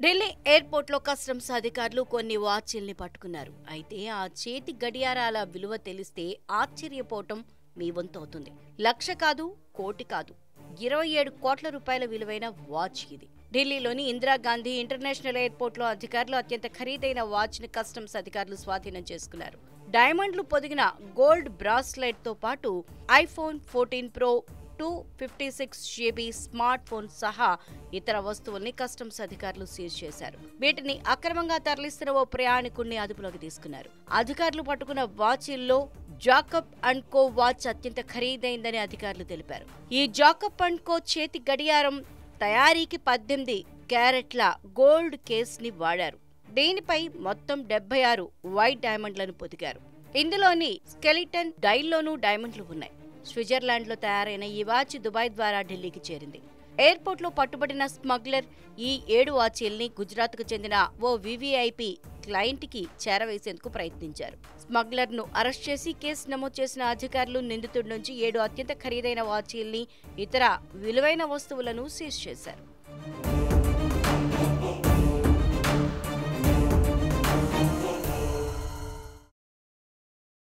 ఢిల్లీ ఎయిర్పోర్ట్లో కస్టమ్స్ అధికారులు కొన్ని వాచీల్ని పట్టుకున్నారు అయితే ఆ చేతి గడియారాల విలువ తెలిస్తే ఆశ్చర్యపోవటం మీ వంతు అవుతుంది లక్ష కాదు కోటి కాదు ఇరవై ఏడు కోట్ల రూపాయల విలువైన వాచ్ ఇది ఢిల్లీలోని ఇందిరాగాంధీ ఇంటర్నేషనల్ ఎయిర్పోర్ట్లో అధికారులు అత్యంత ఖరీదైన వాచ్ ని కస్టమ్స్ అధికారులు స్వాధీనం చేసుకున్నారు డైమండ్లు పొదిగిన గోల్డ్ బ్రాస్లెట్ తో పాటు iPhone fourteen pro two fifty six GB smartphone సహా ఇతర వస్తువుల్ని కస్టమ్స్ అధికారులు సీజ్ చేశారు వీటిని అక్రమంగా తరలిస్తున్న ఓ ప్రయాణికుడిని అదుపులోకి తీసుకున్నారు అధికారులు పట్టుకున్న వాచీల్లో జాకబ్ అండ్ కో వాచ్ అత్యంత ఖరీదైందని అధికారులు తెలిపారు ఈ జాకబ్ అండ్ కో చేతి గడియారం తయారీకి పద్దెనిమిది క్యారెట్ల గోల్డ్ కేస్ ని వాడారు దీనిపై మొత్తం డెబ్బై ఆరు వైట్ డైమండ్లను పొదిగారు ఇందులోని స్కెలిటన్ డైల్లోనూ డైమండ్లు ఉన్నాయి స్విట్జర్లాండ్ లో తయారైన ఈ వాచ్ దుబాయ్ ద్వారా ఢిల్లీకి చేరింది ఎయిర్పోర్ట్ లో పట్టుబడిన స్మగ్లర్ ఈ ఏడు వాచీల్ని గుజరాత్ కు చెందిన ఓ వివిఐపి క్లయింట్ కి చేరవేసేందుకు ప్రయత్నించారు స్మగ్లర్ ను అరెస్ట్ చేసి కేసు నమోదు చేసిన అధికారులు నిందితుడి నుంచి ఏడు అత్యంత ఖరీదైన వాచీల్ని ఇతర విలువైన వస్తువులను సీజ్ చేశారు